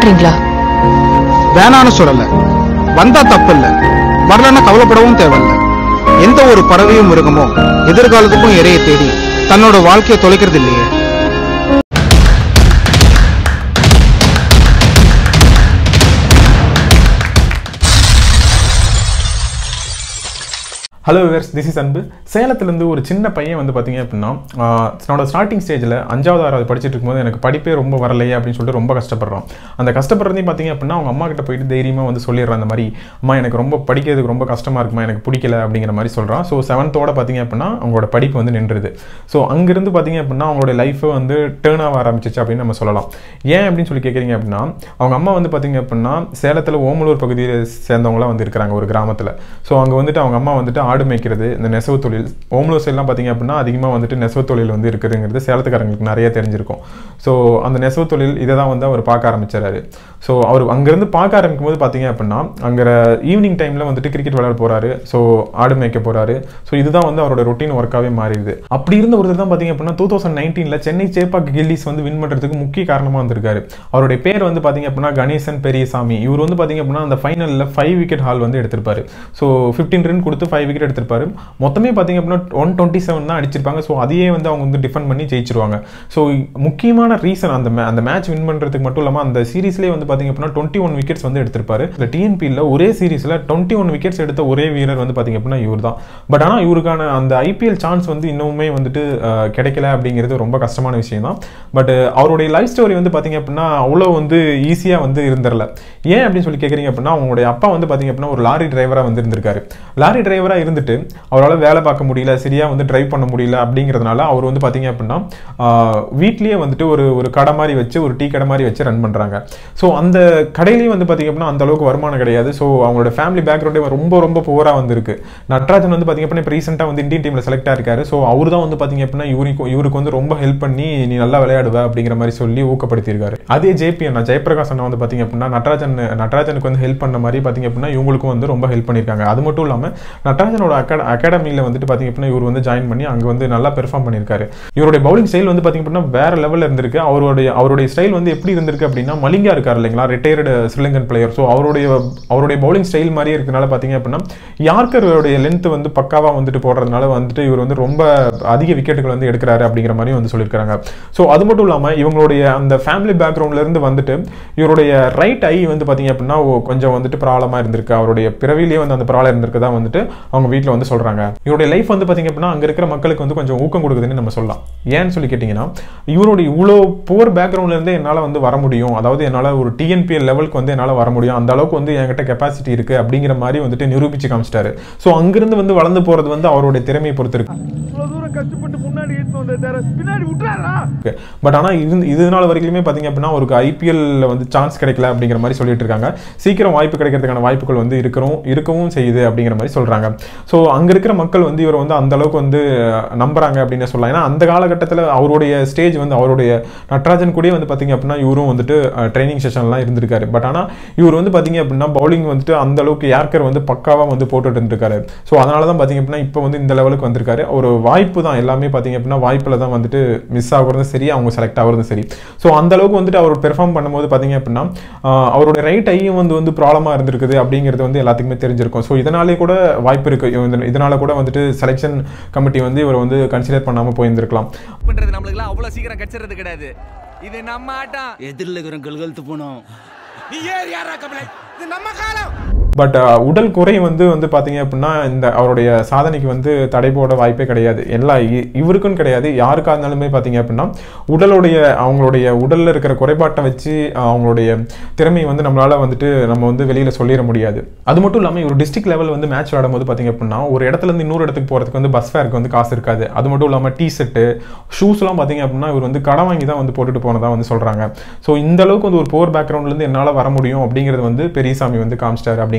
வேணான்றீங்களா வேணான்னு சொல்லல வந்தா தப்பு இல்ல வரலன்னா கவலைப்படவும் தேவையில்ல எந்த ஒரு பறவையும் மிருகமோ எதிர்காலத்துக்கும் இறைய தேடி தன்னோட வாழ்க்கையை தொலைக்கிறது இல்லையே ஹலோ விவர்ஸ் திஸ் இஸ் அன்பு சேலத்துலேருந்து ஒரு சின்ன பையன் வந்து பார்த்தீங்க அப்படின்னா ஆஹ், தன்னோட ஸ்டார்டிங் ஸ்டேஜில் அஞ்சாவது ஆறாவது படிச்சுட்டு இருக்கும்போது எனக்கு படிப்பே ரொம்ப வரலையே அப்படின்னு சொல்லிட்டு ரொம்ப கஷ்டப்படுறான் அந்த கஷ்டப்படுறதையும் பார்த்தீங்க அப்படின்னா அவங்க அம்மா கிட்ட போயிட்டு தைரியமாக வந்து சொல்லிடுறான் அந்த மாதிரி அம்மா எனக்கு ரொம்ப படிக்கிறதுக்கு ரொம்ப கஷ்டமாக இருக்குமா எனக்கு பிடிக்கல அப்படிங்கிற மாதிரி சொல்கிறான் ஸோ செவன்த்தோட பார்த்தீங்க அப்படின்னா அவங்களோட படிப்பு வந்து நின்றுது ஸோ அங்கேருந்து பார்த்தீங்க அப்படின்னா அவங்களோட லைஃபை வந்து டேர்ன் ஆக ஆரம்பிச்சிச்சு அப்படின்னு நம்ம சொல்லலாம் ஏன் அப்படின்னு சொல்லி கேட்குறீங்க அப்படின்னா அவங்க அம்மா வந்து பார்த்தீங்க அப்படின்னா சேலத்தில் ஓமலூர் பகுதியை சேர்ந்தவங்களாம் வந்து இருக்கிறாங்க ஒரு கிராமத்தில் ஸோ அங்கே வந்துட்டு அவங்க அம்மா வந்துட்டு ஆடு மேய்க்கிறது இந்த நெசவு தொழில் ஓமலூர் சைட்லாம் பார்த்தீங்க அப்படின்னா அதிகமாக வந்துட்டு நெசவு தொழில் வந்து இருக்குதுங்கிறது சேலத்துக்காரங்களுக்கு நிறைய தெரிஞ்சிருக்கும் ஸோ அந்த நெசவு தொழில் இதை தான் வந்து அவர் பார்க்க ஆரம்பிச்சாரு ஸோ அவர் அங்கேருந்து பார்க்க ஆரம்பிக்கும் போது பார்த்தீங்க அப்படின்னா அங்கே ஈவினிங் டைமில் வந்துட்டு கிரிக்கெட் விளையாட போகிறாரு ஸோ ஆடு மேய்க்க போகிறாரு ஸோ இதுதான் வந்து அவரோட ரொட்டீன் ஒர்க்காகவே மாறிடுது அப்படி இருந்த ஒருத்தர் தான் பார்த்தீங்க அப்படின்னா டூ தௌசண்ட் நைன்டீனில் சென்னை சேப்பாக் கில்லிஸ் வந்து வின் பண்ணுறதுக்கு முக்கிய காரணமாக வந்திருக்காரு அவருடைய பேர் வந்து பார்த்தீங்க அப்படின்னா கணேசன் பெரியசாமி இவர் வந்து பார்த்தீங்க அப்படின்னா அந்த ஃபைனலில் ஃபைவ் விக்கெட் ஹால் வந்து எடுத்திருப்பாரு ஸோ ஃபிஃப்டீன் ரன் கொடுத்து ஃபைவ் விக்கெட் எடுத்திருப்பாரு மொத்தமே பார்த்தீங்க அப்படின்னா ஒன் டுவெண்ட்டி செவன் தான் அடிச்சிருப்பாங்க ஸோ அதையே வந்து அவங்க வந்து டிஃபெண்ட் பண்ணி ஜெயிச்சிருவாங்க ஸோ முக்கியமான ரீசன் அந்த ma- அந்த மேட்ச் வின் பண்ணுறதுக்கு மட்டும் இல்லாமல் அந்த சீரீஸ்லேயே வந்து பார்த்தீங்க அப்படின்னா டுவெண்ட்டி ஒன் விக்கெட்ஸ் வந்து எடுத்திருப்பாரு இந்த டிஎன்பியில் ஒரே சீரீஸில் டுவெண்ட்டி ஒன் விக்கெட்ஸ் எடுத்த ஒரே வீரர் வந்து பார்த்தீங்க அப்படின்னா இவர் தான் பட் ஆனால் இவருக்கான அந்த ஐபிஎல் சான்ஸ் வந்து இன்னுமே வந்துட்டு அஹ், கிடைக்கல அப்படிங்கிறது ரொம்ப கஷ்டமான விஷயம் தான் பட் அவருடைய லைஃப் ஸ்டோரி வந்து பார்த்தீங்க அப்படின்னா அவ்வளோ வந்து ஈஸியாக வந்து இருந்துடல ஏன் அப்படின்னு சொல்லி கேட்குறீங்க அப்படின்னா அவங்களுடைய அப்பா வந்து பார்த்தீங்க அப்படின்னா ஒரு லாரி டிரைவராக வந்து இருந்திருக்காரு லாரி டிரைவராக இருந்துட்டு அவரால் வேலை பார்க்க முடியல சரியாக வந்து டிரைவ் பண்ண முடியல அப்படிங்கிறதுனால அவர் வந்து பார்த்தீங்க அப்படின்னா ஆஹ், வீட்லயே வந்துட்டு ஒரு ஒரு கடை மாதிரி வச்சு ஒரு டீ கடை மாதிரி வச்சு ரன் பண்ணுறாங்க ஸோ அந்த கடையிலையும் வந்து பார்த்தீங்க அப்படின்னா அந்த அளவுக்கு வருமானம் கிடையாது ஸோ அவங்களோட ஃபேமிலி பேக்ரவுண்டே ரொம்ப ரொம்ப புவராக வந்திருக்கு நட்ராஜன் வந்து பார்த்தீங்க அப்படின்னா இப்போ ரீசெண்டாக வந்து இந்தியன் டீமில் செலக்ட் ஆயிருக்காரு ஸோ அவர் தான் வந்து பார்த்தீங்க அப்படின்னா இவருக்கு இவருக்கு வந்து ரொம்ப ஹெல்ப் பண்ணி நீ நல்லா விளையாடுவ அப்படிங்கிற மாதிரி சொல்லி ஊக்கப்படுத்தியிருக்காரு அதே ஜேபி அண்ணா ஜெயபிரகாஷ் அண்ணா வந்து பார்த்தீங்க அப்படின்னா நட்ராஜன் நட்ராஜனுக்கு வந்து ஹெல்ப் பண்ண மாதிரி பார்த்தீங்க அப்படின்னா இவங்களுக்கும் வந்து ரொம்ப ஹெல்ப் பண்ணியிருக்காங்க அது மட்டும் இல்லாமல் நட்ராஜனோட அகாட அகாடமியில் வந்துட்டு பார்த்தீங்க அப்படின்னா இவர் வந்து ஜாயின் பண்ணி அங்கே வந்து நல்லா பெர்ஃபார்ம் பண்ணியிருக்காரு இவருடைய பவுலிங் ஸ்டைல் வந்து பார்த்தீங்க அப்படின்னா வேற லெவலில் இருந்திருக்கு அவருடைய அவருடைய ஸ்டைல் வந்து எப்படி இருந்திருக்கு அப்படின்னா மலிங்கா இருக்கார் இல்லைங்களா ரிட்டையர்டு ஸ்ரீலங்கன் பிளேயர் ஸோ அவருடைய அவருடைய பவுலிங் ஸ்டைல் மாதிரியே இருக்கனால பார்த்தீங்க அப்படின்னா யார்கருடைய லென்த் வந்து பக்காவாக வந்துட்டு போடுறதுனால வந்துட்டு இவர் வந்து ரொம்ப அதிக விக்கெட்டுகள் வந்து எடுக்கிறாரு அப்படிங்கிற மாதிரி வந்து சொல்லியிருக்காங்க ஸோ அது மட்டும் இல்லாமல் இவங்களுடைய அந்த ஃபேமிலி பேக்ரவுண்ட்ல இருந்து வந்துட்டு இவருடைய ரைட் ஐ வந்து பார்த்தீங்க அப்படின்னா ஓ- கொஞ்சம் வந்துட்டு ப்ராப்ளமாக இருந்திருக்கு அவருடைய பிறவிலேயே வந்து அந்த ப்ராப்ளம் இருந்திருக்கதா வந்துட்டு அவங்க வீட்டில் வந்து சொல்கிறாங்க இவருடைய லைஃப் வந்து பார்த்தீங்க அப்படின்னா அங்கே இருக்கிற மக்களுக்கு வந்து கொஞ்சம் ஊக்கம் கொடுக்குதுன்னு நம்ம சொல்லலாம் ஏன்னு சொல்லி கேட்டிங்கன்னா இவருடைய இவ்வளோ புவர் பேக்ரவுண்ட்ல இருந்து என்னால் வந்து வர முடியும் அதாவது என்னால் ஒரு டிஎன்பிஎல் லெவலுக்கு வந்து என்னால் வர முடியும் அந்த அளவுக்கு வந்து என்கிட்ட கெப்பாசிட்டி இருக்குது அப்படிங்கிற மாதிரி வந்துட்டு நிரூபிச்சு காமிச்சிட்டாரு ஸோ அங்கிருந்து வந்து வளர்ந்து போகிறது வந்து அவருடைய திறமையை பொறுத்து இருக்கு பட் ஆனால் இது இது நாள் வரைக்குமே பார்த்தீங்க அப்படின்னா ஒரு ஐபிஎல்ல வந்து சான்ஸ் கிடைக்கல அப்படிங்கிற மாதிரி சொல்லிட்டு இருக்காங்க சீக்கிரம் வாய்ப்பு கிடைக்கிறதுக்கான வாய்ப்புகள் வந்து இருக்கிறோம் இருக்கவும் செய்யுது அப்படிங்கிற மாதிரி சொல்றாங்க ஸோ அங்க இருக்கிற மக்கள் வந்து இவர் வந்து அந்த அளவுக்கு வந்து அஹ், நம்புறாங்க அப்படின்னு சொல்லலாம் ஏன்னா அந்த காலகட்டத்தில் அவருடைய ஸ்டேஜ் வந்து அவருடைய நட்ராஜன் கூடயே வந்து பார்த்தீங்க அப்படின்னா இவரும் வந்துட்டு ட்ரைனிங் செஷன்லாம் இருந்திருக்காரு பட் ஆனால் இவர் வந்து பார்த்தீங்க அப்படின்னா பவுலிங் வந்துட்டு அந்த அளவுக்கு யார்கர் வந்து பக்காவாக வந்து போட்டுட்டு இருந்திருக்காரு ஸோ அதனால தான் பார்த்தீங்க அப்படின்னா இப்போ வந்து இந்த லெவலுக்கு வந்திருக்காரு ஒரு வாய்ப்பு தான் எல்லாமே பார்த்தீங்க அப்படின்னா வாய்ப்பில் தான் வந்துட்டு மிஸ் ஆகுறதும் சரி அவங்க செலக்ட் ஆகுறதும் சரி ஸோ அந்த அளவுக்கு வந்துட்டு அவர் பெர்ஃபார்ம் பண்ணும்போது பார்த்தீங்க அப்படின்னா ஆஹ், அவருடைய ரைட் ஐயும் வந்து வந்து ப்ராப்ளமாக இருந்திருக்குது அப்படிங்கிறது வந்து எல்லாத்துக்குமே தெரிஞ்சிருக்கும் ஸோ இதனாலே கூட வாய்ப்பு இருக்கு இந்த- இதனால கூட வந்துட்டு செலெக்ஷன் கமிட்டி வந்து இவர் வந்து கன்சிடர் பண்ணாமல் போயிருந்திருக்கலாம் பண்றது நம்மளுக்குலாம் அவ்வளவு சீக்கிரம் கிடைச்சிறது கிடையாது இது நம்ம ஆட்டம் எதிரில் இருக்கிற கல்கழுத்து போனோம் நீ ஏறி யாரா கமலை இது நம்ம காலம் பட் உடல் குறை வந்து வந்து பார்த்தீங்க அப்படின்னா இந்த அவருடைய சாதனைக்கு வந்து தடை போட வாய்ப்பே கிடையாது எல்லா இ- இவருக்கும் கிடையாது யாருக்கா இருந்தாலுமே பார்த்தீங்க அப்படின்னா உடலுடைய அவங்களுடைய உடல்ல இருக்கிற குறைபாட்டை வச்சு அஹ், அவங்களுடைய திறமையை வந்து நம்மளால வந்துட்டு நம்ம வந்து வெளியில சொல்லிட முடியாது அது மட்டும் இல்லாமல் இவர் டிஸ்ட்ரிக்ட் லெவல் வந்து மேட்ச் விளையாடும் போது பார்த்தீங்க அப்படின்னா ஒரு இடத்துல இருந்து இன்னொரு இடத்துக்கு போகிறதுக்கு வந்து பஸ் ஃபேருக்கு வந்து காசு இருக்காது அது மட்டும் இல்லாமல் டீ ஷர்ட்டு ஷூஸ்லாம் பார்த்தீங்க அப்படின்னா இவர் வந்து கடன் வாங்கி தான் வந்து போட்டுட்டு போனதா வந்து சொல்றாங்க ஸோ இந்த அளவுக்கு வந்து ஒரு போர் பேக்ரவுண்ட்லேருந்து என்னால் வர முடியும் அப்படிங்கிறது வந்து பெரியசாமி வந்து காமிச்சிட்டாரு அப்படிங்கிற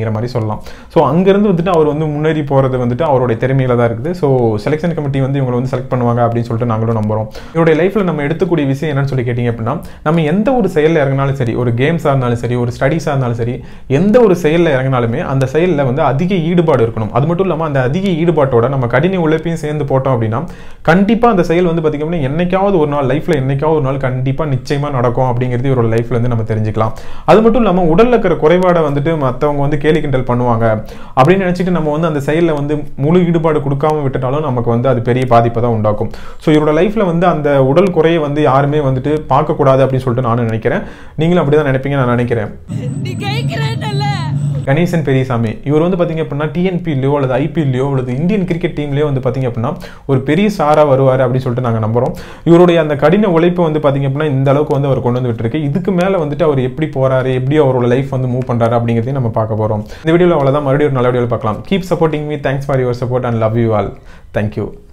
அப்படிங்கிற மாதிரி சொல்லலாம் ஸோ அங்கேருந்து வந்துட்டு அவர் வந்து முன்னேறி போகிறது வந்துட்டு அவருடைய திறமையில தான் இருக்குது ஸோ செலெக்ஷன் கமிட்டி வந்து இவங்களை வந்து செலக்ட் பண்ணுவாங்க அப்படின்னு சொல்லிட்டு நாங்களும் நம்புறோம் இவருடைய லைஃப்பில் நம்ம எடுத்துக்கூடிய விஷயம் என்னன்னு சொல்லி கேட்டிங்க அப்படின்னா நம்ம எந்த ஒரு செயலில் இறங்கினாலும் சரி ஒரு கேம்ஸாக இருந்தாலும் சரி ஒரு ஸ்டடீஸாக இருந்தாலும் சரி எந்த ஒரு செயலில் இறங்கினாலுமே அந்த செயலில் வந்து அதிக ஈடுபாடு இருக்கணும் அது மட்டும் இல்லாமல் அந்த அதிக ஈடுபாட்டோட நம்ம கடின உழைப்பையும் சேர்ந்து போட்டோம் அப்படின்னா கண்டிப்பாக அந்த செயல் வந்து பார்த்திங்க அப்படின்னா என்னைக்காவது ஒரு நாள் லைஃப்பில் என்னைக்காவது ஒரு நாள் கண்டிப்பாக நிச்சயமாக நடக்கும் அப்படிங்கிறது இவரோட லைஃப்ல இருந்து நம்ம தெரிஞ்சுக்கலாம் அது மட்டும் இல்லாமல் உடல்ல இருக்கிற குறைபாடை வந்துட்டு மற்றவங்க வந்து கேலி கிண்டல் பண்ணுவாங்க அப்படின்னு நினச்சிட்டு நம்ம வந்து அந்த செயலில் வந்து முழு ஈடுபாடு கொடுக்காம விட்டுட்டாலும் நமக்கு வந்து அது பெரிய பாதிப்பை தான் உண்டாக்கும் ஸோ இவரோட லைஃப்ல வந்து அந்த உடல் குறையை வந்து யாருமே வந்துட்டு பார்க்கக்கூடாது அப்படின்னு சொல்லிட்டு நானும் நினைக்கிறேன் நீங்களும் அப்படி தான் நினைப்பீங்க நான் நினைக்கிறேன் நீ கேட்கிறேன்ல கணேசன் பெரியசாமி இவர் வந்து பார்த்தீங்க அப்படின்னா டிஎன்பிலையோ அல்லது ஐபிஎல்லையோ அல்லது இந்தியன் கிரிக்கெட் டீம்லேயோ வந்து பார்த்தீங்க அப்படின்னா ஒரு பெரிய சாரா வருவார் அப்படின்னு சொல்லிட்டு நாங்கள் நம்புறோம் இவருடைய அந்த கடின உழைப்பு வந்து பார்த்தீங்க அப்படின்னா இந்த அளவுக்கு வந்து அவர் கொண்டு வந்து விட்டுருக்கு இதுக்கு மேலே வந்துட்டு அவர் எப்படி போறாரு எப்படி அவரோட லைஃப் வந்து மூவ் பண்றாரு அப்படிங்கிறதையும் நம்ம பார்க்க போறோம் இந்த வீடியோவில் அவ்வளோதான் மறுபடியும் ஒரு நல்ல வீடியோவில் பார்க்கலாம் keep supporting me thanks for your support and love you all thank you